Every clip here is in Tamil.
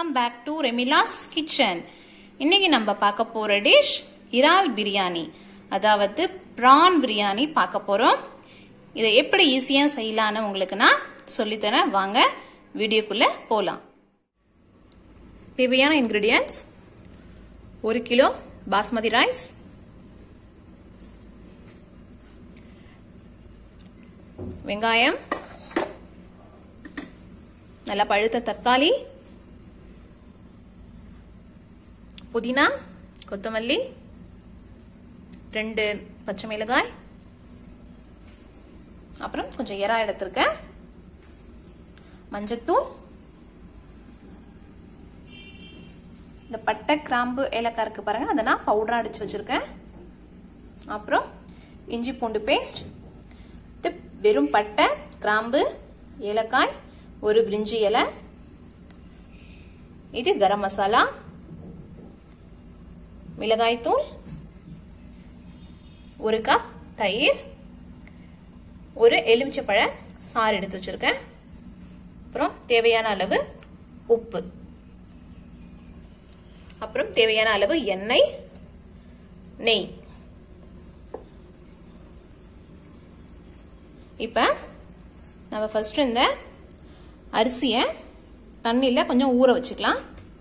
வெல்கம் பேக் டு ரெமிலாஸ் கிச்சன் இன்னைக்கு நம்ம பார்க்க போற டிஷ் இறால் பிரியாணி அதாவது ப்ரான் பிரியாணி பார்க்க போறோம் இதை எப்படி ஈஸியா செய்யலான்னு உங்களுக்கு நான் சொல்லித்தரேன் வாங்க வீடியோக்குள்ள போலாம் தேவையான இன்கிரீடியன்ஸ் ஒரு கிலோ பாஸ்மதி ரைஸ் வெங்காயம் நல்லா பழுத்த தக்காளி புதினா கொத்தமல்லி ரெண்டு பச்சை மிளகாய் அப்புறம் கொஞ்சம் எறா எடுத்திருக்கேன் மஞ்சத்தூள் இந்த பட்டை கிராம்பு ஏலக்காய் இருக்கு பாருங்க அதை நான் பவுடரா அடிச்சு வச்சிருக்கேன் அப்புறம் இஞ்சி பூண்டு பேஸ்ட் வெறும் பட்டை கிராம்பு ஏலக்காய் ஒரு பிரிஞ்சி இலை இது கரம் மசாலா மிளகாய்த்தூள் ஒரு கப் தயிர் ஒரு எலுமிச்சப்பழ சாறு எடுத்து வச்சிருக்கேன் அப்புறம் தேவையான அளவு உப்பு அப்புறம் தேவையான அளவு எண்ணெய் நெய் இப்போ நம்ம ஃபர்ஸ்ட் இந்த அரிசியை தண்ணியில் கொஞ்சம் ஊற வச்சுக்கலாம்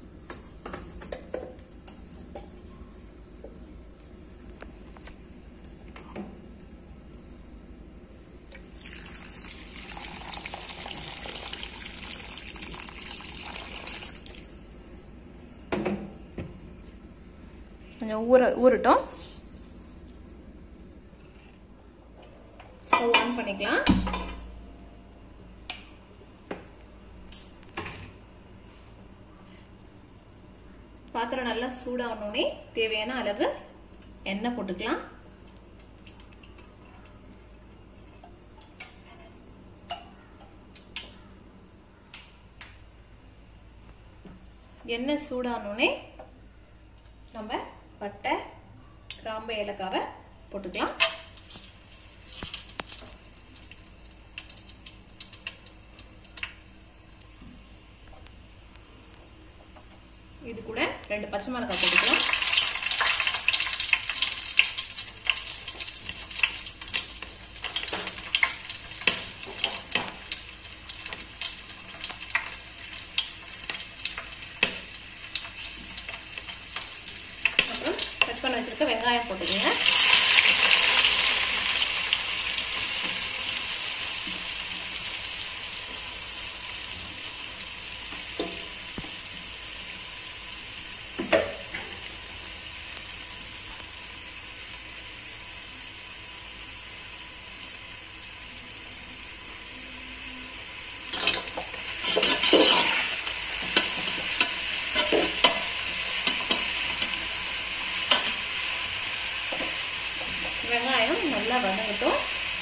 கொஞ்சம் ஊற ஊறட்டும் ஸ்டவ் ஆன் பண்ணிக்கலாம் பாத்திரம் நல்லா சூடாகணுன்னே தேவையான அளவு எண்ணெய் போட்டுக்கலாம் எண்ணெய் சூடானோடனே நம்ம பட்டை கிராம்பு ஏலக்காவை போட்டுக்கலாம் இது கூட ரெண்டு பச்சை மிளகாய் போட்டுக்கலாம் அப்புறம் கட் பண்ண வச்சிருக்க வெங்காயம் போட்டுக்கோங்க வெங்காயம் நல்லா வதங்கட்டும்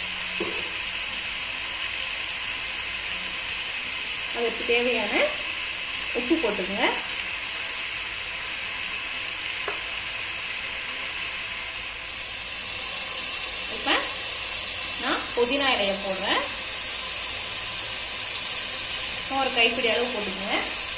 அதுக்கு தேவையான உப்பு போட்டுக்கோங்க இப்போ நான் புதினா இலையை போடுறேன் ஒரு கைப்பிடி அளவு போட்டுக்கோங்க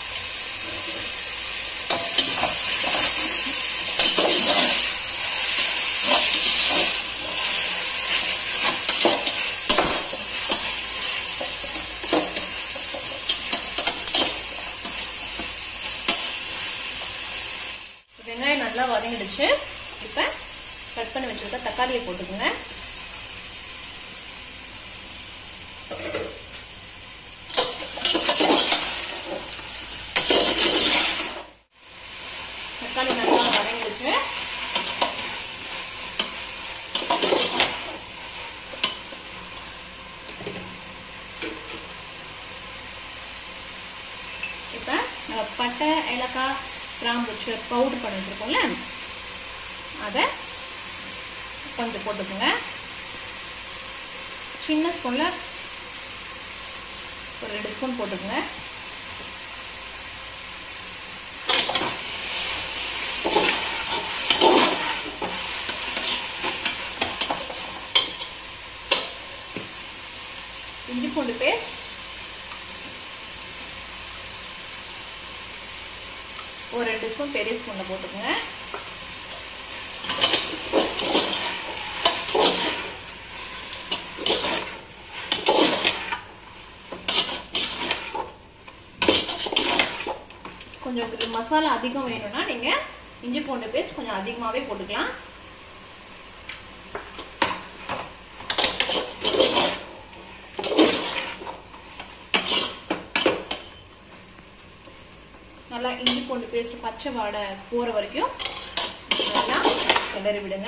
வெங்காயம் நல்லா வதங்கிடுச்சு இப்போ கட் பண்ணி வச்சுருக்க தக்காளியை போட்டுக்கோங்க தக்காளி நல்லா வதங்கிடுச்சு இப்போ நம்ம பட்டை ஏலக்காய் கிராம்பு வச்சு பவுடர் பண்ணிட்டு இருக்கோம்ல அதை கொஞ்சம் போட்டுக்கோங்க சின்ன ஸ்பூனில் ஒரு ரெண்டு ஸ்பூன் போட்டுக்கோங்க இஞ்சி பூண்டு பேஸ்ட் ஒரு ரெண்டு ஸ்பூன் பெரிய ஸ்பூனில் போட்டுக்கோங்க கொஞ்சம் மசாலா அதிகம் வேணும்னா நீங்கள் இஞ்சி பூண்டு பேஸ்ட் கொஞ்சம் அதிகமாகவே போட்டுக்கலாம் நல்லா இஞ்சி பூண்டு பேஸ்ட் பச்சை வாடை போகிற வரைக்கும் நல்லா கிளறி விடுங்க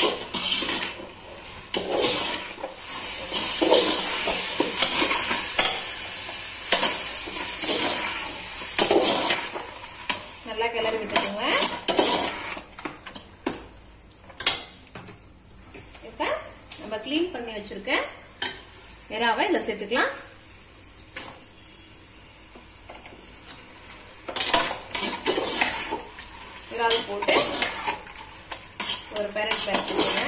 நல்லா கிளறி விட்டுக்கோங்க இப்ப நம்ம கிளீன் பண்ணி வச்சிருக்க எறாவை இதில் சேர்த்துக்கலாம் இறால் போட்டு ஒரு பெரட் பெரட்டுங்க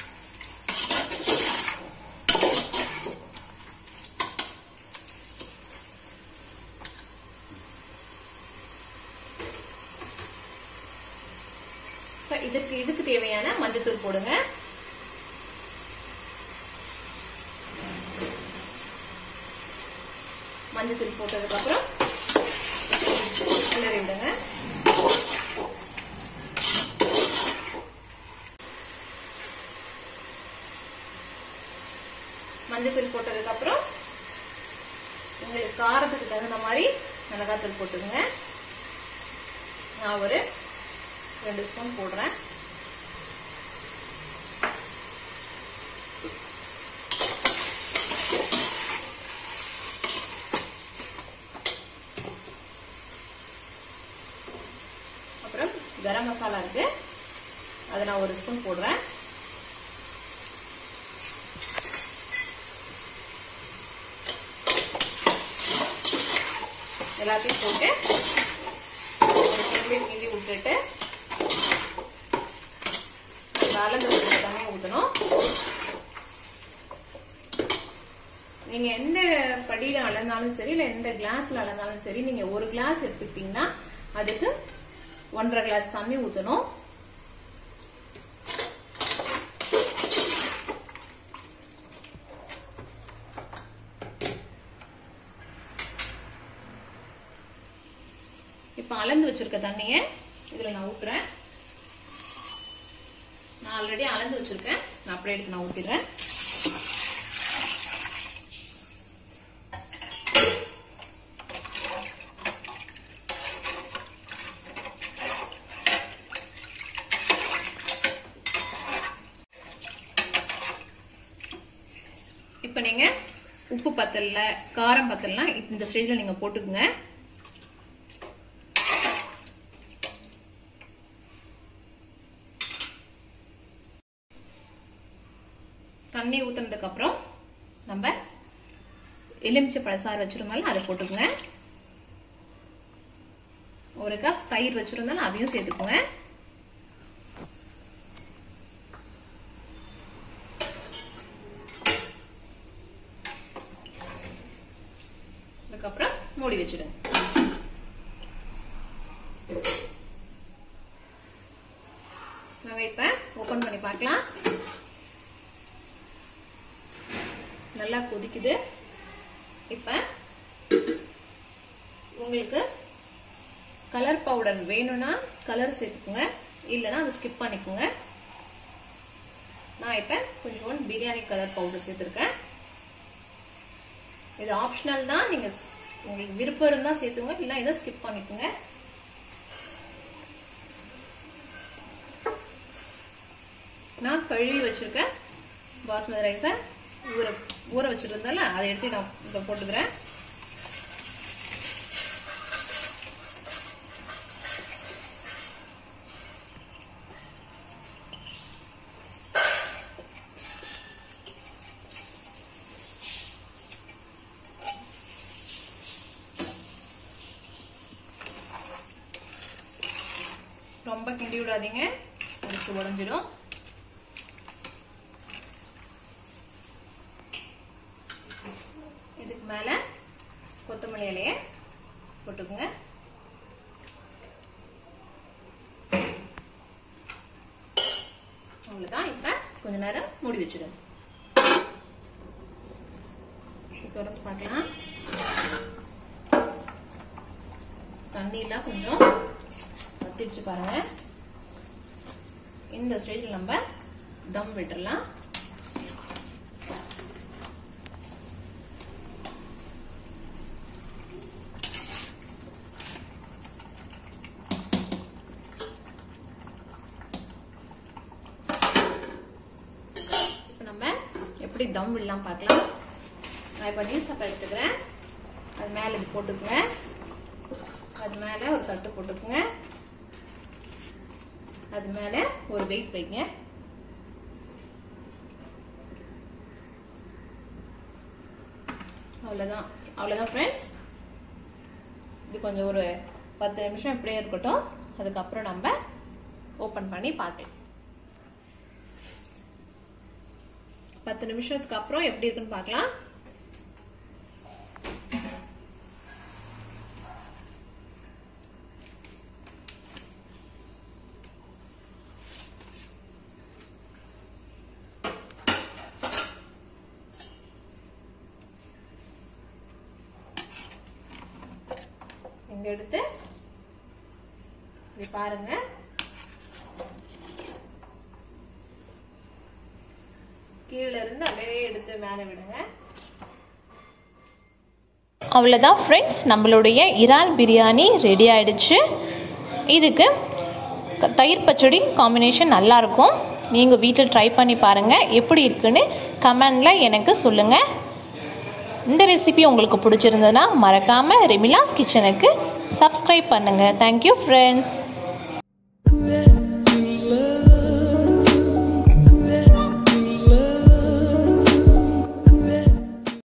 இதுக்கு இதுக்கு தேவையான மஞ்சத்தூள் போடுங்க மஞ்சத்தூள் போட்டதுக்கு அப்புறம் கிளறி விடுங்க மஞ்சத்தூள் போட்டதுக்கு அப்புறம் உங்களுக்கு காரத்துக்கு தகுந்த மாதிரி மிளகாத்தூள் போட்டுக்கோங்க நான் ஒரு ரெண்டு ஸ்பூன் போடுறேன் அப்புறம் கரம் மசாலா இருக்கு அதை நான் ஒரு ஸ்பூன் போடுறேன் எல்லாத்தையும் போட்டு கிண்டி கிண்டி விட்டுட்டு கலந்து தண்ணியை ஊற்றணும் நீங்க எந்த படியில அளந்தாலும் சரி இல்ல எந்த கிளாஸ்ல அளந்தாலும் சரி நீங்க ஒரு கிளாஸ் எடுத்துக்கிட்டீங்கன்னா அதுக்கு ஒன்றரை கிளாஸ் தண்ணி ஊற்றணும் இப்ப அளந்து வச்சிருக்க தண்ணிய இதுல நான் ஊத்துறேன் நான் ஆல்ரெடி அளந்து வச்சிருக்கேன் நான் அப்படியே எடுத்து நான் ஊத்திடுறேன் இப்போ நீங்க உப்பு பத்தல காரம் பத்தலனா இந்த ஸ்டேஜ்ல நீங்க போட்டுக்குங்க தண்ணி ஊத்துனதுக்கு அப்புறம் நம்ம எலுமிச்சை பழசாறு வச்சிருந்தாலும் அதை போட்டுக்கோங்க ஒரு கப் தயிர் வச்சிருந்தாலும் அதையும் சேர்த்துக்கோங்க அதுக்கப்புறம் மூடி வச்சிடுங்க நாங்க இப்ப ஓபன் பண்ணி பார்க்கலாம் நல்லா கொதிக்குது இப்ப உங்களுக்கு கலர் பவுடர் வேணும்னா கலர் சேர்த்துக்குங்க இல்லைன்னா அதை ஸ்கிப் பண்ணிக்கோங்க நான் இப்ப கொஞ்சம் பிரியாணி கலர் பவுடர் சேர்த்துருக்கேன் இது ஆப்ஷனல் தான் நீங்க உங்களுக்கு விருப்பம் இருந்தா சேர்த்துங்க இல்ல இதை ஸ்கிப் பண்ணிக்கோங்க நான் கழுவி வச்சிருக்கேன் பாஸ்மதி ரைஸை ஊற ஊற வச்சிருந்தால அதை எடுத்து நான் இதை போட்டுக்கிறேன் ரொம்ப கிண்டி விடாதீங்க அரிசி உடஞ்சிடும் இதுக்கு மேல கொத்தமல்லி இலைய போட்டுக்குங்க கொஞ்ச நேரம் மூடி வச்சிடுங்க திறந்து பார்க்கலாம் தண்ணியெல்லாம் கொஞ்சம் வத்திடுச்சு பாருங்க இந்த ஸ்டேஜில் நம்ம தம் விட்டுறலாம் இப்போ நம்ம எப்படி தம் விடலாம் பார்க்கலாம் நான் இப்போ நியூஸ் பேப்பர் எடுத்துக்கிறேன் அது மேலே இது போட்டுக்குங்க அது மேலே ஒரு தட்டு போட்டுக்குங்க அது மேலே ஒரு வெயிட் வைங்க அவ்வளோதான் அவ்வளோதான் ஃப்ரெண்ட்ஸ் இது கொஞ்சம் ஒரு பத்து நிமிஷம் இப்படியே இருக்கட்டும் அதுக்கப்புறம் நம்ம ஓப்பன் பண்ணி பார்க்கலாம் பத்து நிமிஷத்துக்கு அப்புறம் எப்படி இருக்குன்னு பார்க்கலாம் இங்க எடுத்து இப்படி பாருங்க கீழே இருந்து அப்படியே எடுத்து மேலே விடுங்க அவ்வளோதான் ஃப்ரெண்ட்ஸ் நம்மளுடைய இறால் பிரியாணி ரெடி ஆயிடுச்சு இதுக்கு க- தயிர் பச்சடி காம்பினேஷன் நல்லாயிருக்கும் நீங்கள் வீட்டில் ட்ரை பண்ணி பாருங்கள் எப்படி இருக்குன்னு கமெண்டில் எனக்கு சொல்லுங்கள் இந்த ரெசிபி உங்களுக்கு பிடிச்சிருந்ததுன்னா மறக்காமல் ரெமிலாஸ் கிச்சனுக்கு சப்ஸ்கிரைப் பண்ணுங்கள் தேங்க்யூ ஃப்ரெண்ட்ஸ்